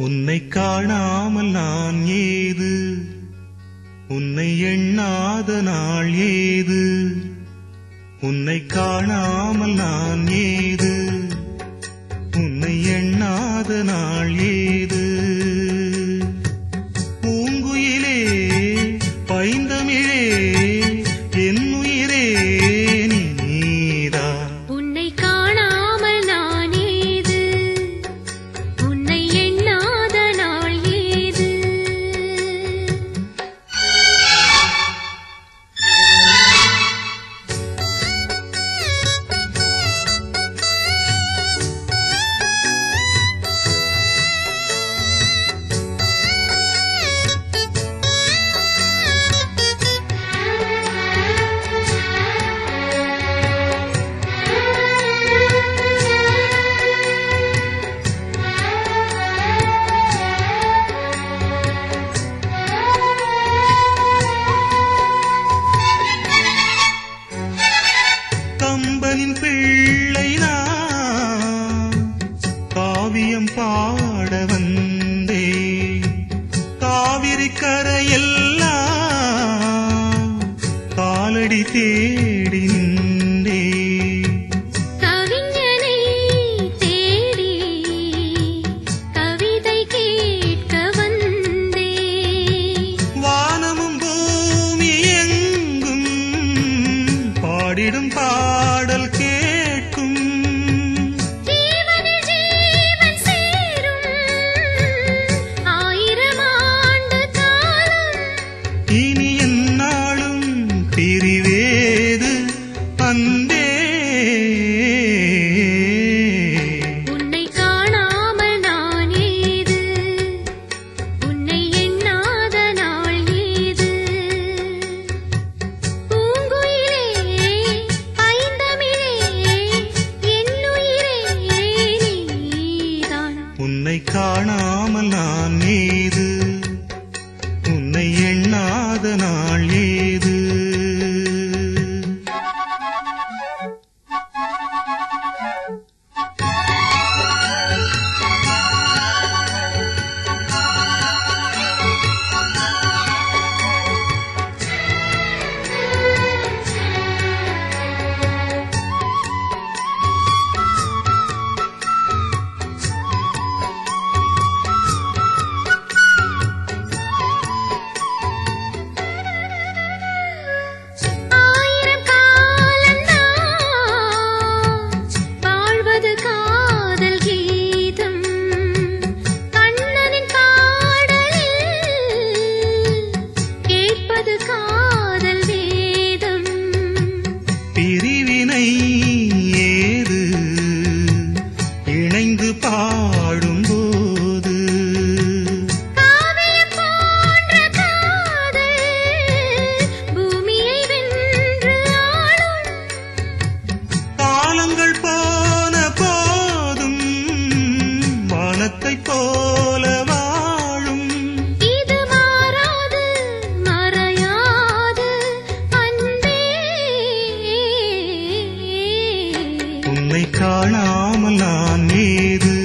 உன்னை காணாமல் நான் ஏது உன்னை எண்ணாத நாள் ஏது உன்னை காணாமல் நான் ஏது உன்னை எண்ணாத நாள் ஏது பூங்குயிலே பைந்தமிழே என் உயிரே நீ நீதான் உன்னை காணாமல் நான் ஏது உன்னை எண்ணாத நாள் ஏது கம்பனின் பிள்ளை நான் காவியம் பாட வந்தே காவிரி கரையெல்லாம் காலடி தேடி நின்றே கவிஞனை தேடி கவிதை கேட்க வந்தே வானமும் பூமி எங்கும் பாடிடும் பாடல் கேட்கும் ஜீவனில் ஜீவன் சேரும் ஆயிரம் ஆண்டு காலம் இனி என்னாலும் பிரிவேது அன்பே உன்னை காணாமல் நான் ஏது உன்னை எண்ணாத நாள் ஏது பூங்குயிலே பைந்தமிழே என்னுயிரே நீதான் உன்னை காணாமல் நான் ஏது உன்னை எண்ணாத நாள் ஏது ஆயிரம் காலந்தான் வாழ்வது காதல் கீதம் கண்ணனின் பாடலில் கேட்பது காதல் வேதம் பிரிவினை ஏது இணைந்து பாடும்போது காவியம் போன்ற காதல் பூமியை வென்று ஆளும் காலங்கள் போன போதும் வானத்தைப் போல வாழும் இது மாறாது மறையாது அன்பே உன்னை காணாமல் நான் ஏது